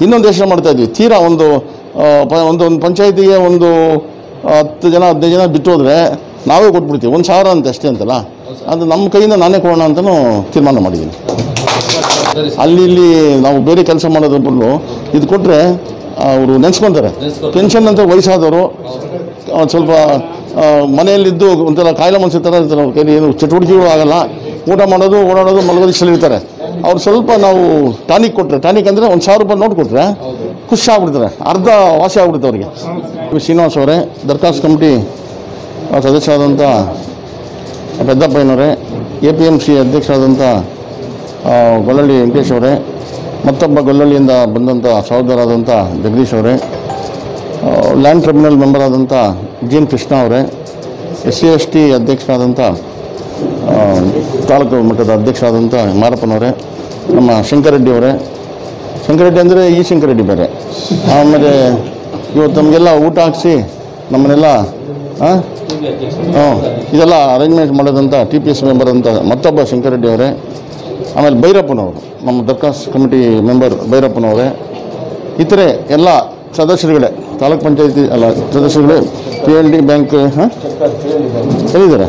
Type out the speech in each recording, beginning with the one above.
ಇನ್ನೊಂದು ಯೋಚನೆ ಮಾಡ್ತಾ ಇದ್ವಿ ತೀರಾ ಒಂದು ಆ, ಪ- ಒಂದು ಒಂದು ಪಂಚಾಯತಿಗೆ ಒಂದು ಹತ್ತು ಜನ ಹದಿನೈದು ಜನ ಬಿಟ್ಟು ಹೋದರೆ ನಾವೇ ಕೊಟ್ಬಿಡ್ತೀವಿ ಒಂದು ಸಾವಿರ ಅಂತ ಅಷ್ಟೇ ಅಂತಲ್ಲ ಅದು ನಮ್ಮ ಕೈಯಿಂದ ನಾನೇ ಕೊಡೋಣ ಅಂತಲೂ ತೀರ್ಮಾನ ಮಾಡಿದ್ದೀನಿ ಸರಿ ಸರ್ ಅಲ್ಲಿ ಇಲ್ಲಿ ನಾವು ಬೇರೆ ಕೆಲಸ ಮಾಡೋದ್ರ ಬದಲು ಇದು ಕೊಟ್ಟರೆ ಅವರು ನೆನೆಸ್ಕೊತಾರೆ ನೆನ್ಸ್ಕೊತಾರೆ. ಪೆನ್ಷನ್ ಅಂತ ವಯಸ್ಸಾದವರು ಆ, ಸ್ವಲ್ಪ ಆ, ಮನೆಯಲ್ಲಿದ್ದು ಒಂಥರ ಕಾಯಿಲೆ ಮನಸ್ಸು ಥರ ಇರ್ತಾರೆ ಅವ್ರ ಕೈಲಿ ಏನು ಚಟುವಟಿಕೆಗಳು ಆಗಲ್ಲ ಊಟ ಮಾಡೋದು ಓಡಾಡೋದು ಮಲಗೋದು ಇಷ್ಟಲ್ಲಿ ಇರ್ತಾರೆ ಅವ್ರು ಸ್ವಲ್ಪ ನಾವು ಟಾನಿಕ್ ಕೊಟ್ಟರೆ ಟಾನಿಕ್ ಅಂದರೆ ಒಂದು ಸಾವಿರ ರೂಪಾಯಿ ನೋಟ್ ಕೊಟ್ಟರೆ ಖುಷಿ ಆಗ್ಬಿಡ್ತಾರೆ ಅರ್ಧ ವಾಸಿ ಆಗ್ಬಿಡುತ್ತೆ ಅವರಿಗೆ ಶ್ರೀನಿವಾಸ್ ಅವರೇ ದರ್ಖಾಸ್ತ್ ಕಮಿಟಿ ಸದಸ್ಯರಾದಂಥ ಪೆದ್ದಪ್ಪಯ್ಯನವರೇ ಎ ಪಿ ಎಮ್ ಸಿ ಅಧ್ಯಕ್ಷರಾದಂಥ ಆ, ಗೊಲ್ಲಳ್ಳಿ ವೆಂಕಟೇಶ್ ಅವರೇ ಮತ್ತೊಬ್ಬ ಗೊಲ್ಲಳ್ಳಿಯಿಂದ ಬಂದಂಥ ಸಹೋದರಾದಂಥ ಜಗದೀಶ್ ಅವರೇ ಆ, ಲ್ಯಾಂಡ್ ಟ್ರಿಬ್ಯುನಲ್ ಮೆಂಬರ್ ಆದಂಥ ಜಿ ಎನ್ ಕೃಷ್ಣ ಅವರೇ ಎಸ್ ಸಿ ಎಸ್ ಟಿ ಅಧ್ಯಕ್ಷರಾದಂಥ ಆ, ತಾಲೂಕು ಮಟ್ಟದ ಅಧ್ಯಕ್ಷರಾದಂಥ ಮಾರಪ್ಪನವರೇ ನಮ್ಮ ಶಂಕರೆಡ್ಡಿ ಅವರೇ ಶಂಕರೆಡ್ಡಿ ಅಂದರೆ ಈ ಶಂಕರೆಡ್ಡಿ ಬೇರೆ ಆಮೇಲೆ ಇವತ್ತು ನಮಗೆಲ್ಲ ಊಟ ಹಾಕಿಸಿ ನಮ್ಮನ್ನೆಲ್ಲ ಹಾಂ ಹಾಂ ಇದೆಲ್ಲ ಅರೇಂಜ್ಮೆಂಟ್ ಮಾಡೋದಂತ ಟಿ ಪಿ ಎಸ್ ಮೆಂಬರ್ ಅಂತ ಮತ್ತೊಬ್ಬ ಶಂಕರೆಡ್ಡಿ ಅವರೇ ಆಮೇಲೆ ಭೈರಪ್ಪನವರು ನಮ್ಮ ದರ್ಖಾಸ್ ಕಮಿಟಿ ಮೆಂಬರ್ ಭೈರಪ್ಪನವರೇ ಇತರೆ ಎಲ್ಲ ಸದಸ್ಯರುಗಳೇ ತಾಲೂಕ್ ಪಂಚಾಯತಿ ಅಲ್ಲ ಸದಸ್ಯರುಗಳೇ ಪಿ ಎಲ್ ಡಿ ಬ್ಯಾಂಕ್ ಹಾಂ ಎಲ್ಲಿದ್ದಾರೆ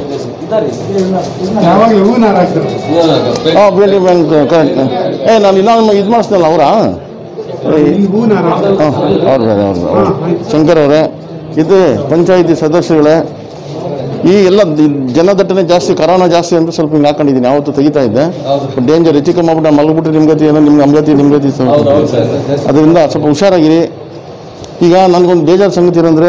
ಯಾವಾಗಲೂ ಹೂವಿನ ಹಾರ ಹಾಕ್ತಾರೆ ಹಾಂ P L D bank correct ಏ ನಾನು ಇನ್ನೊಂದು ಇದು ಮಾಡಿಸ್ನಲ್ಲ ಅವರಾ ಇಲ್ಲಿ ಹೂವಿನ ಹಾರ ಹಾಕ್ತಾರೆ. ಹಾಂ ಅವ್ರು ಬೇರೆ ಅವ್ರು ಅವ್ರು ಶಂಕರ್ ಅವರೇ ಇದು ಪಂಚಾಯಿತಿ ಸದಸ್ಯರುಗಳೇ ಈ ಎಲ್ಲ ದಿ- ಜನದಟ್ಟಣೆ ಜಾಸ್ತಿ ಕರೋನಾ ಜಾಸ್ತಿ ಅಂತ ಸ್ವಲ್ಪ ಹಿಂಗೆ ಹಾಕೊಂಡಿದ್ದೀನಿ ಯಾವತ್ತು ತೆಗಿತಾ ಇದ್ದೆ ಹೌದು ಡೇಂಜರ್ ಹೆಚ್ಚು ಕಮ್ಮಿ ಆಗ್ಬಿಟ್ಟು ಮಲಗ್ಬಿಟ್ರೆ ನಿಮ್ಮ ಗತಿ ಏನೋ ನಿಮ್ಮ ನಮ್ಮ ಗತಿ ನಿಮ್ಮ ಗತಿ ಸ್ವಲ್ಪ. ಹೌದು ಹೌದು ಸರ್ ಸರ್ ಅದರಿಂದ ಸ್ವಲ್ಪ ಹುಷಾರಾಗಿರಿ ಈಗ ನನಗೊಂದು ಬೇಜಾರು ಸಂಗತಿ ಏನಂದರೆ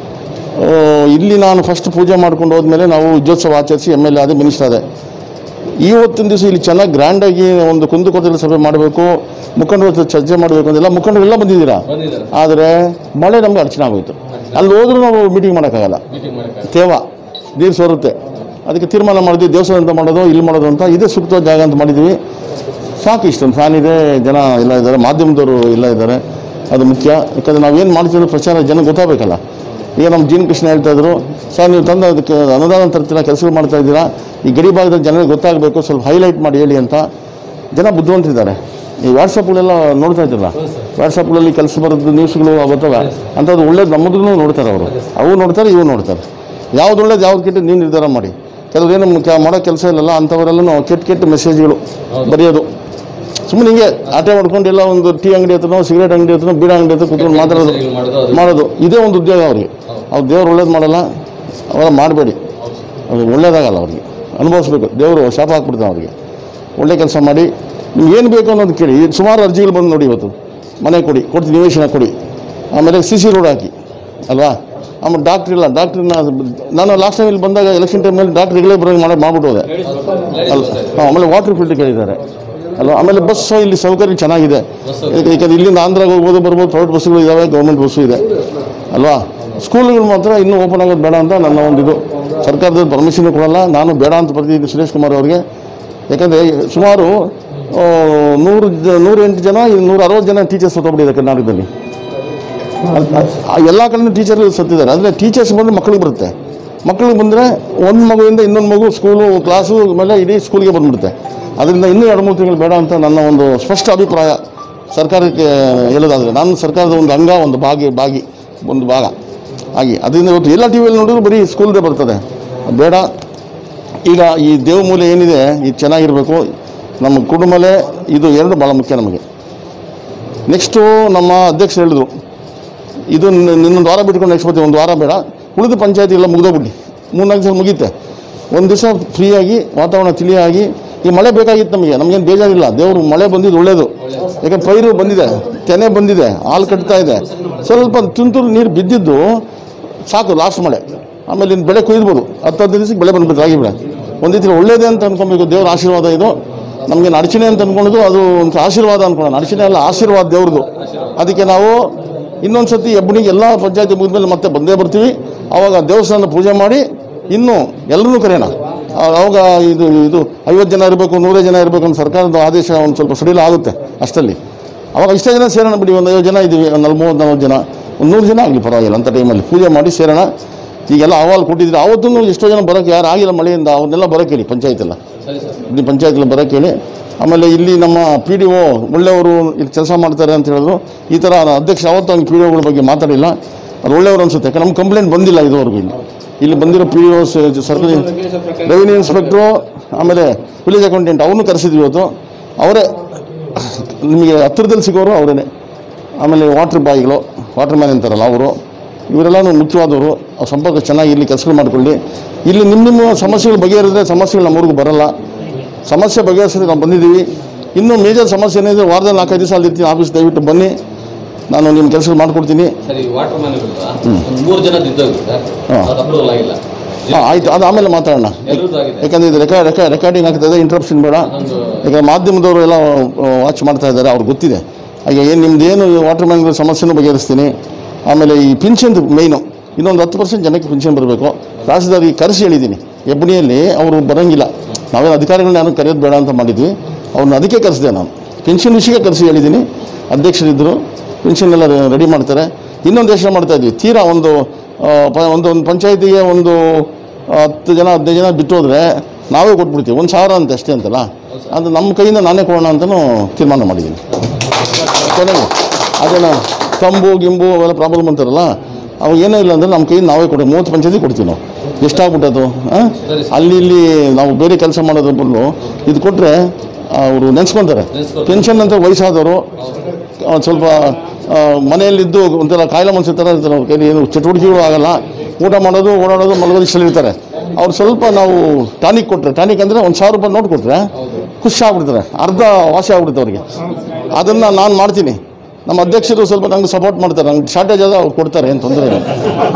ಇಲ್ಲಿ ನಾನು ಫಸ್ಟ್ ಪೂಜೆ ಮಾಡ್ಕೊಂಡು ಹೋದ್ಮೇಲೆ ನಾವು ವಿಜಯೋತ್ಸವ ಆಚರಿಸಿ ಎಮ್ ಎಲ್ ಎ ಆದ ಮಿನಿಸ್ಟರ್ ಆದೆ ಇವತ್ತಿನ ದಿವಸ ಇಲ್ಲಿ ಚೆನ್ನಾಗಿ ಗ್ರ್ಯಾಂಡಾಗಿ ಒಂದು ಕುಂದುಕೊರತೆ ಸಭೆ ಮಾಡಬೇಕು ಮುಖಂಡರ ಜೊತೆ ಚರ್ಚೆ ಮಾಡಬೇಕು ಅಂತೆಲ್ಲ ಮುಖಂಡರೆಲ್ಲ ಬಂದಿದ್ದೀರಾ ಬಂದಿದ್ದಾರೆ ಆದರೆ ಮಳೆ ನಮಗೆ ಅಡಚಣೆ ಆಗೋಯ್ತು ಅಲ್ಲಿ ಹೋದ್ರೂ ನಾವು ಮೀಟಿಂಗ್ ಮಾಡೋಕ್ಕಾಗಲ್ಲ ಮೀಟಿಂಗ್ ಮಾಡಕ್ಕೆ ತೇವ ನೀರು ಸೋರುತ್ತೆ ಅದಕ್ಕೆ ತೀರ್ಮಾನ ಮಾಡಿದ್ವಿ ದೇವಸ್ಥಾನ ಅಂತ ಮಾಡೋದು ಇಲ್ಲಿ ಮಾಡೋದು ಅಂತ ಇದೇ ಸೂಕ್ತ ಜಾಗ ಅಂತ ಮಾಡಿದ್ವಿ ಸಾಕು ಇಷ್ಟೊಂದು ಫ್ಯಾನ್ ಇದೆ ಜನ ಎಲ್ಲ ಇದ್ದಾರೆ ಮಾಧ್ಯಮದವರು ಎಲ್ಲ ಇದ್ದಾರೆ ಅದು ಮುಖ್ಯ ಯಾಕಂದರೆ ನಾವೇನು ಮಾಡ್ತಿದ್ರು ಪ್ರಚಾರ ಜನ ಗೊತ್ತಾಗಬೇಕಲ್ಲ ಈಗ ನಮ್ಮ ಜೀನ್ ಕೃಷ್ಣ ಹೇಳ್ತಾ ಇದ್ರು ಸರ್ ನೀವು ತಂದು ಅದಕ್ಕೆ ಅನುದಾನ ತರ್ತೀರಾ ಕೆಲಸಗಳು ಮಾಡ್ತಾ ಇದ್ದೀರಾ ಈ ಗಡಿ ಭಾಗದ ಜನರಿಗೆ ಗೊತ್ತಾಗಬೇಕು ಸ್ವಲ್ಪ ಹೈಲೈಟ್ ಮಾಡಿ ಹೇಳಿ ಅಂತ ಜನ ಬುದ್ಧಿವಂತರಿದ್ದಾರೆ ಈ ವಾಟ್ಸಪ್ಗಳೆಲ್ಲ ನೋಡ್ತಾ ಇದ್ರಲ್ಲ ವಾಟ್ಸಪ್ಗಳಲ್ಲಿ ಕೆಲಸ ಬರೋದು ನ್ಯೂಸ್ಗಳು ಬರ್ತವೆ ಅಂಥದ್ದು ಒಳ್ಳೇದು ನಮ್ಮದೂ ನೋಡ್ತಾರೆ ಅವರು ಅವು ನೋಡ್ತಾರೆ ಇವು ನೋಡ್ತಾರೆ ಯಾವ್ದು ಒಳ್ಳೇದು ಯಾವ್ದು ಕೆಟ್ಟ ನೀವು ನಿರ್ಧಾರ ಮಾಡಿ ಕೆಲವ್ರು ಏನು ಕ- ಮಾಡೋ ಕೆಲಸ ಇಲ್ಲಲ್ಲ ಅಂಥವರೆಲ್ಲ ಕೆಟ್ಟ ಕೆಟ್ಟ ಮೆಸೇಜ್ಗಳು ಬರೆಯೋದು ಸುಮ್ಮನೆ ಹಿಂಗೆ ಆಟೆ ಮಾಡ್ಕೊಂಡು ಎಲ್ಲ ಒಂದು ಟೀ ಅಂಗಡಿ ಹತ್ರನೋ ಸಿಗರೇಟ್ ಅಂಗಡಿ ಹತ್ರನೋ ಬೀಡ ಅಂಗಡಿ ಹತ್ರ ಕೂತ್ಕೊಂಡು ಮಾತಾಡೋದು ಸರಿಗಳು ಮಾಡೋದು ಅದು ಮಾಡೋದು ಇದೇ ಒಂದು ಉದ್ಯೋಗ ಅವ್ರಿಗೆ ಅವ್ರು ದೇವ್ರು ಒಳ್ಳೇದು ಮಾಡಲ್ಲ ಅವೆಲ್ಲ ಮಾಡಬೇಡಿ ಅದು ಒಳ್ಳೇದಾಗಲ್ಲ ಅವ್ರಿಗೆ ಅನುಭವಿಸ್ಬೇಕು ದೇವರು ಶಾಪ ಹಾಕ್ಬಿಡ್ತಾನೆ ಅವ್ರಿಗೆ ಒಳ್ಳೆ ಕೆಲಸ ಮಾಡಿ ನಿಮ್ಗೆ ಏನು ಬೇಕು ಅನ್ನೋದು ಕೇಳಿ ಈಗ ಸುಮಾರು ಅರ್ಜಿಗಳು ಬಂದು ನೋಡಿ ಇವತ್ತು ಮನೆ ಕೊಡಿ ಕೊಡ್ತೀನಿ ನಿವೇಶನ ಕೊಡಿ ಆಮೇಲೆ ಸಿ ಸಿ ರೋಡ್ ಹಾಕಿ ಅಲ್ವಾ ಆಮೇಲೆ ಡಾಕ್ಟ್ರ್ ಇಲ್ಲ ಡಾಕ್ಟ್ರನ್ನ ನಾನು ಲಾಸ್ಟ್ ಟೈಮ್ ಇಲ್ಲಿ ಬಂದಾಗ ಎಲೆಕ್ಷನ್ ಟೈಮಲ್ಲಿ ಡಾಕ್ಟ್ರಿಗಳೇ ಬರೋ ಮಾಡಿ ಮಾಡ್ಬಿಟ್ಟು ಹೋದೆ ಅಲ್ಲ ಹಾಂ ಆಮೇಲೆ ವಾಟರ್ ಫಿಲ್ಟರ್ ಕೇಳಿದ್ದಾರೆ ಅಲ್ವಾ ಆಮೇಲೆ ಬಸ್ ಇಲ್ಲಿ ಸೌಕರ್ಯ ಚೆನ್ನಾಗಿದೆ ಯಾಕೆ- ಯಾಕಂದ್ರೆ ಇಲ್ಲಿಂದ ಆಂಧ್ರಾಗ ಹೋಗ್ಬೋದು ಬರ್ಬೋದು ಪ್ರೈವೇಟ್ ಬಸ್ಸುಗಳು ಇದ್ದಾವೆ ಗೌರ್ಮೆಂಟ್ ಬಸ್ಸು ಇದೆ ಅಲ್ವಾ ಸ್ಕೂಲ್ಗಳು ಮಾತ್ರ ಇನ್ನೂ ಓಪನ್ ಆಗೋದು ಬೇಡ ಅಂತ ನನ್ನ ಒಂದು ಇದು ಸರ್ಕಾರದ ಪರ್ಮಿಷನ್ ಕೊಡಲ್ಲ ನಾನು ಬೇಡ ಅಂತ ಬರ್ತಿದ್ದೀನಿ ಸುರೇಶ್ ಕುಮಾರ್ ಅವರಿಗೆ ಯಾಕಂದರೆ ಸುಮಾರು ಆ, ನೂರು ಜ ನೂರ ಎಂಟು ಜನ ನೂರ ಅರವತ್ತು ಜನ ಟೀಚರ್ಸ್ ಹೊತ್ತೋಗ್ಬಿಟ್ಟಿದೆ ಕರ್ನಾಟಕದಲ್ಲಿ ಎಲ್ಲ ಕಡೆ ಟೀಚರ್ ಸತ್ತಿದ್ದಾರೆ ಅಂದರೆ ಟೀಚರ್ಸ್ ಬಂದರೆ ಮಕ್ಕಳಿಗೆ ಬರುತ್ತೆ ಮಕ್ಕಳಿಗೆ ಬಂದರೆ ಒಂದು ಮಗುವಿಂದ ಇನ್ನೊಂದು ಮಗು ಸ್ಕೂಲು ಕ್ಲಾಸು ಆಮೇಲೆ ಇಡೀ ಸ್ಕೂಲ್ಗೆ ಬಂದ್ಬಿಡುತ್ತೆ ಅದರಿಂದ ಇನ್ನೂ ಎರಡು ಮೂರು ತಿಂಗಳು ಬೇಡ ಅಂತ ನನ್ನ ಒಂದು ಸ್ಪಷ್ಟ ಅಭಿಪ್ರಾಯ ಸರ್ಕಾರಕ್ಕೆ ಹೇಳೋದಾದರೆ ನಾನು ಸರ್ಕಾರದ ಒಂದು ಅಂಗ ಒಂದು ಭಾಗಿ ಭಾಗಿ ಒಂದು ಭಾಗ ಆಗಿ ಅದರಿಂದ ಇವತ್ತು ಎಲ್ಲ ಟಿ ವಿಯಲ್ಲಿ ನೋಡಿದ್ರು ಬರೀ ಸ್ಕೂಲ್ದೇ ಬರ್ತದೆ ಬೇಡ ಈಗ ಈ ದೇವಮೂಲೆ ಏನಿದೆ ಇದು ಚೆನ್ನಾಗಿರಬೇಕು ನಮ್ಮ ಕುಟುಂಬಲೇ ಇದು ಎರಡು ಭಾಳ ಮುಖ್ಯ ನಮಗೆ ನೆಕ್ಸ್ಟು ನಮ್ಮ ಅಧ್ಯಕ್ಷರು ಹೇಳಿದ್ರು ಇದು ನಿನ್ನೊಂದು ವಾರ ಬಿಟ್ಕೊಂಡು ನೆಕ್ಸ್ಟ್ ಬರ್ತೀವಿ ಒಂದು ವಾರ ಬೇಡ ಉಳಿದ ಪಂಚಾಯತಿ ಎಲ್ಲ ಮುಗಿದೋಗ್ಬಿಡಿ ಮೂರ್ನಾಲ್ಕು ಸಲ ಮುಗೀತೆ ಒಂದು ದಿವಸ ಫ್ರೀಯಾಗಿ ವಾತಾವರಣ ತಿಳಿಯಾಗಿ ಈ ಮಳೆ ಬೇಕಾಗಿತ್ತು ನಮಗೆ ನಮಗೇನು ಬೇಜಾರಿಲ್ಲ ದೇವರು ಮಳೆ ಬಂದಿದ್ದು ಒಳ್ಳೇದು ಯಾಕಂದ್ರೆ ಪೈರು ಬಂದಿದೆ ತೆನೆ ಬಂದಿದೆ ಹಾಲು ಕಟ್ತಾ ಇದೆ ಸ್ವಲ್ಪ ತುಂತುರು ನೀರು ಬಿದ್ದಿದ್ದು ಸಾಕು ಲಾಸ್ಟ್ ಮಳೆ ಆಮೇಲೆ ಇನ್ನು ಬೆಳೆ ಕುಯ್ದ್ಬೋದು ಹತ್ತು ಹತ್ತು ದಿವಸಕ್ಕೆ ಬೆಳೆ ಬಂದ್ಬಿಟ್ಟು ರಾಗಿ ಬೆಳೆ ಒಂದು ರೀತಿ ಒಳ್ಳೇದೇ ಅಂತ ಅನ್ಕೊಬೇಕು ದೇವ್ರ ಆಶೀರ್ವಾದ ಇದು ನಮಗೆ ಅಡಚಣೆ ಅಂತ ಅನ್ಕೊಳ್ಳೋದು ಅದು ಒಂದು ಆಶೀರ್ವಾದ ಅನ್ಕೊಳ್ಳೋಣ ಅಡಚಣೆ ಅಲ್ಲ ಆಶೀರ್ವಾದ ದೇವ್ರದ್ದು ಅದಕ್ಕೆ ನಾವು ಇನ್ನೊಂದು ಸತಿ ಹೆಬ್ಬಣಿಗೆ ಎಲ್ಲ ಪಂಚಾಯತಿ ಮುಗಿದ್ಮೇಲೆ ಮತ್ತೆ ಬಂದೇ ಬರ್ತೀವಿ ಆವಾಗ ದೇವಸ್ಥಾನದ ಪೂಜೆ ಮಾಡಿ ಇನ್ನೂ ಎಲ್ಲರೂ ಕರೆಯೋಣ ಆ- ಆವಾಗ ಇದು ಇದು ಐವತ್ತು ಜನ ಇರಬೇಕು ನೂರೇ ಜನ ಇರಬೇಕು ಅಂತ ಸರ್ಕಾರದ ಆದೇಶ ಒಂದು ಸ್ವಲ್ಪ ಸಡಿಲ ಆಗುತ್ತೆ ಅಷ್ಟಲ್ಲಿ ಅವಾಗ ಇಷ್ಟೇ ಜನ ಸೇರೋಣ ಬಿಡಿ ಒಂದು ಐವತ್ತು ಜನ ಇದ್ದೀವಿ ಒಂದು ನಲ್ವತ್ತು ಮೂವತ್ತು ನಲ್ವತ್ತು ಜನ ಒಂದು ನೂರು ಜನ ಆಗಲಿ ಪರವಾಗಿಲ್ಲ ಅಂಥ ಟೈಮಲ್ಲಿ ಪೂಜೆ ಮಾಡಿ ಸೇರೋಣ ಈಗೆಲ್ಲ ಅಹವಾಲು ಕೊಟ್ಟಿದ್ರೆ ಆವತ್ತೂ ಎಷ್ಟೋ ಜನ ಬರೋಕ್ಕೆ ಯಾರು ಆಗಿಲ್ಲ ಮಳೆಯಿಂದ ಅವ್ರನ್ನೆಲ್ಲ ಬರೋಕ್ಕೆ ಹೇಳಿ ಪಂಚಾಯತ್ ಎಲ್ಲ ಸರಿ ಸರ್ ಇಲ್ಲಿ ಪಂಚಾಯತ್ಗೆಲ್ಲ ಬರೋಕ್ಕೆ ಹೇಳಿ ಆಮೇಲೆ ಇಲ್ಲಿ ನಮ್ಮ ಪಿ ಡಿ ಒ ಒಳ್ಳೆಯವರು ಇಲ್ಲಿ ಕೆಲಸ ಮಾಡ್ತಾರೆ ಅಂತ ಹೇಳಿದ್ರು ಈ ಥರ ಅಧ್ಯಕ್ಷ ಯಾವತ್ತೂ ಹಂಗೆ ಪಿ ಡಿ ಒಗಳ ಬಗ್ಗೆ ಮಾತಾಡಿಲ್ಲ ಅದು ಒಳ್ಳೆಯವರು ಅನಿಸುತ್ತೆ ಯಾಕೆ ನಮ್ಮ ಕಂಪ್ಲೇಂಟ್ ಬಂದಿಲ್ಲ ಇದುವರೆಗೂ ಇಲ್ಲಿ ಇಲ್ಲಿ ಬಂದಿರೋ P D O circle revenue ಇನ್ಸ್ಪೆಕ್ಟ್ರು ಆಮೇಲೆ ವಿಲೇಜ್ ಅಕೌಂಟೆಂಟ್ ಅವ್ರನ್ನೂ ಕರೆಸಿದ್ವಿ ಇವತ್ತು ಅವರೇ ನಿಮಗೆ ಹತ್ತಿರದಲ್ಲಿ ಸಿಗೋರು ಅವರೇ ಆಮೇಲೆ ವಾಟ್ರ್ ಬಾಯ್ಗಳು ವಾಟರ್ ಮ್ಯಾನ್ ಅಂತಾರಲ್ಲ ಅವರು ಇವರೆಲ್ಲನೂ ಮುಖ್ಯವಾದವರು ಅವ್ರ ಸಂಪರ್ಕ ಚೆನ್ನಾಗಿ ಇಲ್ಲಿ ಕೆಲಸಗಳು ಮಾಡಿಕೊಳ್ಳಿ ಇಲ್ಲಿ ನಿಮ್ಮ ನಿಮ್ಮ ಸಮಸ್ಯೆಗಳು ಬಗೆಹರಿದ್ರೆ ಸಮಸ್ಯೆಗಳು ನಮ್ಮೂರಿಗೂ ಬರಲ್ಲ ಸಮಸ್ಯೆ ಬಗೆಹರಿಸಿದ್ರೆ ನಾವು ಬಂದಿದ್ದೀವಿ ಇನ್ನೂ ಮೇಜರ್ ಸಮಸ್ಯೆ ಏನಿದೆ ವಾರದಲ್ಲಿ ನಾಲ್ಕೈದು ದಿವಸ ಅಲ್ಲಿ ಇರ್ತೀನಿ ಆಫೀಸ್ ದಯವಿಟ್ಟು ಬನ್ನಿ ನಾನು ನಿಮ್ಮ ಕೆಲಸ ಮಾಡಿಕೊಡ್ತೀನಿ ಸರಿ ವಾಟರ್ ಮ್ಯಾನ್ ಒಂದು ಮೂರು ಜನ ಇದ್ದೋಗಿ ಸರ್ ಹಾ. ಅದು ಅಪ್ರೂವಲ್ ಆಗಿಲ್ಲ ಹಾಂ ಆಯಿತು ಅದು ಆಮೇಲೆ ಮಾತಾಡೋಣ ಎಲ್ಲರದ್ದು ಆಗಿದೆ ಯಾಕಂದರೆ ಇದು ರೆಕಾರ್ಡ್ ರೆಕಾರ್ಡ್ ರೆಕಾರ್ಡಿಂಗ್ ಆಗ್ತದೆ ಇಂಟ್ರಪ್ಷನ್ ಬೇಡ ಅದೊಂದು ಯಾಕಂದ್ರೆ ಮಾಧ್ಯಮದವರು ಎಲ್ಲ ವಾಚ್ ಮಾಡ್ತಾ ಇದ್ದಾರೆ ಅವ್ರಿಗೆ ಗೊತ್ತಿದೆ ಹಾಗೆ ಏನು ನಿಮ್ದು ಏನು ವಾಟರ್ ಮ್ಯಾನ್ಗಳ ಸಮಸ್ಯೆನೂ ಬಗೆಹರಿಸ್ತೀನಿ ಆಮೇಲೆ ಈ ಪಿನ್ಷನ್ದು ಮೇಯ್ನು ಇನ್ನೊಂದು ಹತ್ತು ಪರ್ಸೆಂಟ್ ಜನಕ್ಕೆ ಪಿನ್ಷನ್ ಬರಬೇಕು ತಹಸೀಲ್ದಾರಿಗೆ ಕರೆಸಿ ಹೇಳಿದ್ದೀನಿ ಎಬ್ಬಣಿಯಲ್ಲಿ ಅವರು ಬರೋಂಗಿಲ್ಲ ನಾವೇನು ಅಧಿಕಾರಿಗಳನ್ನ ನಾನು ಕರೆಯೋದು ಬೇಡ ಅಂತ ಮಾಡಿದ್ವಿ ಅವ್ರನ್ನ ಅದಕ್ಕೆ ಕರೆಸಿದೆ ನಾನು ಪೆನ್ಷನ್ ವಿಷಯಕ್ಕೆ ಕರೆಸಿ ಹೇಳಿದ್ದೀನಿ ಅಧ್ಯಕ್ಷರಿದ್ದರು ಪೆನ್ಷನ್ ಎಲ್ಲ ರೆಡಿ ಮಾಡ್ತಾರೆ ಇನ್ನೊಂದು ಯೋಚನೆ ಮಾಡ್ತಾ ಇದ್ವಿ ತೀರಾ ಒಂದು ಆ, ಪ- ಒಂದು ಒಂದು ಪಂಚಾಯತಿಗೆ ಒಂದು ಹತ್ತು ಜನ ಹದಿನೈದು ಜನ ಬಿಟ್ಟು ಹೋದರೆ ನಾವೇ ಕೊಟ್ಬಿಡ್ತೀವಿ ಒಂದು ಸಾವಿರ ಅಂತ ಅಷ್ಟೇ ಅಂತಲ್ಲ ಅದು ನಮ್ಮ ಕೈಯಿಂದ ನಾನೇ ಕೊಡೋಣ ಅಂತಲೂ ತೀರ್ಮಾನ ಮಾಡಿದ್ದೀನಿ ಕೊನೆಗೆ ಅದೇನೋ ತಂಬು ಗಿಂಬು ಅವೆಲ್ಲ ಪ್ರಾಬ್ಲಮ್ ಅಂತಾರಲ್ಲ ಅವು ಏನೂ ಇಲ್ಲ ಅಂದರೆ ನಮ್ಮ ಕೈಯಿಂದ ನಾವೇ ಕೊಡಿ ಮೂವತ್ತು ಪಂಚಾಯತಿ ಕೊಡ್ತೀವಿ ನಾವು ಎಷ್ಟಾಗ್ಬಿಟ್ಟದು ಹಾಂ ಅಲ್ಲಿ ಇಲ್ಲಿ ನಾವು ಬೇರೆ ಕೆಲಸ ಮಾಡೋದ್ರ ಬದಲು ಇದು ಕೊಟ್ಟರೆ ಅವರು ನೆನೆಸ್ಕೊತಾರೆ ನೆನ್ಸ್ಕೊತಾರೆ. ಪೆನ್ಷನ್ ಅಂತ ವಯಸ್ಸಾದವರು ಒಂದು ಸ್ವಲ್ಪ ಆ, ಮನೆಯಲ್ಲಿದ್ದು ಒಂಥರ ಕಾಯಿಲೆ ಮನಸ್ಸು ಥರ ಇರ್ತಾರೆ ಅವ್ರ ಕೈಲಿ ಏನು ಚಟುವಟಿಕೆಗಳು ಆಗಲ್ಲ ಊಟ ಮಾಡೋದು ಓಡಾಡೋದು ಮಲಗೋದು ಇಷ್ಟಲ್ಲಿ ಇರ್ತಾರೆ ಅವ್ರು ಸ್ವಲ್ಪ ನಾವು ಟಾನಿಕ್ ಕೊಟ್ಟರೆ ಟಾನಿಕ್ ಅಂದರೆ ಒಂದು ಸಾವಿರ ರೂಪಾಯಿ ನೋಟ್ ಕೊಟ್ಟರೆ ಖುಷಿ ಆಗ್ಬಿಡ್ತಾರೆ ಅರ್ಧ ವಾಸಿ ಆಗ್ಬಿಡುತ್ತೆ ಅವ್ರಿಗೆ ಅದನ್ನು ನಾನು ಮಾಡ್ತೀನಿ ನಮ್ಮ ಅಧ್ಯಕ್ಷರು ಸ್ವಲ್ಪ ನಂಗೆ ಸಪೋರ್ಟ್ ಮಾಡ್ತಾರೆ ನಂಗೆ ಶಾರ್ಟೇಜ್ ಆದ ಅವ್ರು ಕೊಡ್ತಾರೆ ಏನು ತೊಂದರೆ ಇಲ್ಲ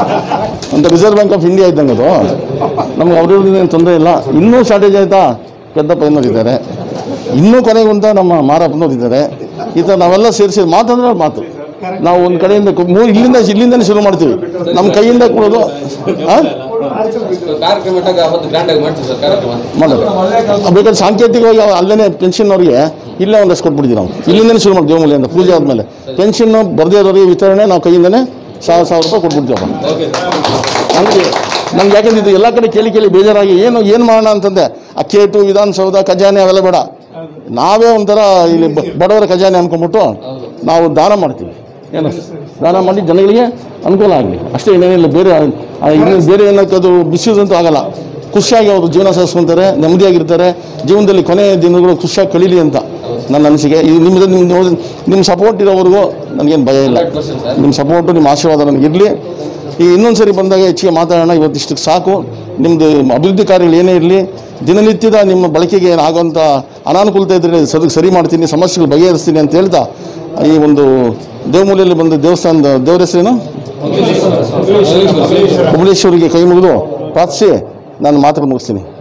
ಅಂತ ರಿಸರ್ವ್ ಬ್ಯಾಂಕ್ ಆಫ್ ಇಂಡಿಯಾ ಇದ್ದಂಗೆ ಅದು ನಮ್ಗೆ ಅವ್ರಿಂದ ಏನು ತೊಂದರೆ ಇಲ್ಲ ಇನ್ನೂ ಶಾರ್ಟೇಜ್ ಆಯಿತಾ ಪೆದ್ದಪ್ಪ ಅನ್ನೋರು ಇದ್ದಾರೆ ಇನ್ನೂ ಕೊನೆಗುಂತ ನಮ್ಮ ಮಾರಪ್ಪನವ್ರು ಇದ್ದಾರೆ ಈ ಥರ ನಾವೆಲ್ಲ ಸೇರಿಸಿ ಮಾತಂದ್ರೆ ಮಾತು ನಾವು ಒಂದು ಕಡೆಯಿಂದ ಕು- ಮೂರು ಇಲ್ಲಿಂದ ಇಲ್ಲಿಂದನೇ ಶುರು ಮಾಡ್ತೀವಿ ನಮ್ಮ ಕೈಯಿಂದ ಕೊಡೋದು ಹಾಂ ಕಾರ್ಯಕ್ರಮ ಇಟ್ಟಾಗ ಅವತ್ತು ಗ್ರ್ಯಾಂಡ್ ಆಗಿ ಮಾಡ್ತೀವಿ ಸರ್ ಕಾರ್ಯಕ್ರಮ ಮಾಡೋದು ಬೇಕಾದ್ರೆ ಸಾಂಕೇತಿಕವಾಗಿ ಅವ್- ಅಲ್ಲೇ ಪೆನ್ಷನ್ ಅವ್ರಿಗೆ ಇಲ್ಲೇ ಒಂದಷ್ಟು ಕೊಟ್ಬಿಡ್ತೀವಿ ನಾವು ಇಲ್ಲಿಂದನೇ ಶುರು ಮಾಡ್ತೀವಿ ದೇವಮೂಲೆಯಿಂದ ಪೂಜೆ ಆದಮೇಲೆ ಪೆನ್ಷನ್ ಬರದೇ ಇರೋರಿಗೆ ವಿತರಣೆ ನಾವು ಕೈಯಿಂದನೇ ಸಾವಿರ ಸಾವಿರ ರೂಪಾಯಿ ಕೊಟ್ಬಿಡ್ತೀವಪ್ಪ ಓಕೆ ನನಗೆ ನಂಗೆ ಯಾಕಂದ್ರೆ ಇದು ಎಲ್ಲ ಕಡೆ ಕೇಳಿ ಕೇಳಿ ಬೇಜಾರಾಗಿ ಏನು ಏನು ಮಾಡೋಣ ಅಂತಂದೆ ಆ ಕೇಟು ವಿಧಾನಸೌಧ ಖಜಾನೆ ಅವೆಲ್ಲ ಬೇಡ ನಾವೇ ಒಂಥರ ಇಲ್ಲಿ ಬ- ಬಡವರ ಖಜಾನೆ ಅನ್ಕೊಂಡ್ಬಿಟ್ಟು ನಾವು ದಾನ ಮಾಡ್ತೀವಿ ಏನು ದಾನ ಮಾಡಿ ಜನಗಳಿಗೆ ಅನುಕೂಲ ಆಗಲಿ ಅಷ್ಟೇ ಇನ್ನೇನಿಲ್ಲ ಬೇರೆ ಆ, ಇನ್ನೇನು ಬೇರೆ ಏನಕ್ಕದು ಮಿಸ್ಯೂಸ್ ಅಂತೂ ಆಗಲ್ಲ ಖುಷಿಯಾಗಿ ಅವರು ಜೀವನ ಸಾಗಿಸ್ಕೊಂತಾರೆ ನೆಮ್ಮದಿಯಾಗಿರ್ತಾರೆ ಜೀವನದಲ್ಲಿ ಕೊನೆಯ ದಿನಗಳು ಖುಷಿಯಾಗಿ ಕಳೀಲಿ ಅಂತ ನನ್ನ ಅನಿಸಿಕೆ ಇದು ನಿಮ್ಮದು ನಿಮ್ಮ ನಿಮ್ಮ ಸಪೋರ್ಟ್ ಇರೋವರೆಗೂ ನನಗೇನು ಭಯ ಇಲ್ಲ ಹಂಡ್ರೆಡ್ ಪರ್ಸೆಂಟ್ ಸರ್ ನಿಮ್ಮ ಸಪೋರ್ಟು ನಿಮ್ಮ ಆಶೀರ್ವಾದ ನನಗಿರಲಿ ಈ ಇನ್ನೊಂದು ಸರಿ ಬಂದಾಗ ಹೆಚ್ಚಿಗೆ ಮಾತಾಡೋಣ ಇವತ್ತಿಷ್ಟಕ್ಕೆ ಸಾಕು ನಿಮ್ಮದು ಅಭಿವೃದ್ಧಿ ಕಾರ್ಯಗಳು ಏನೇ ಇರಲಿ ದಿನನಿತ್ಯದ ನಿಮ್ಮ ಬಳಕೆಗೆ ಏನಾಗುವಂಥ ಅನಾನುಕೂಲತೆ ಇದ್ದರೆ ಸರಿ ಸರಿ ಮಾಡ್ತೀನಿ ಸಮಸ್ಯೆಗಳು ಬಗೆಹರಿಸ್ತೀನಿ ಅಂತ ಹೇಳ್ತಾ ಈ ಒಂದು ದೇವಮೂಲೆಯಲ್ಲಿ ಬಂದು ದೇವಸ್ಥಾನದ ದೇವರ ಹೆಸರೇನು ಹುಬಳೇಶ್ವರಿಗೆ ಕೈ ಮುಗಿದು ಪ್ರಾರ್ಥಿಸಿ ನಾನು ಮಾತನ್ನು ಮುಗಿಸ್ತೀನಿ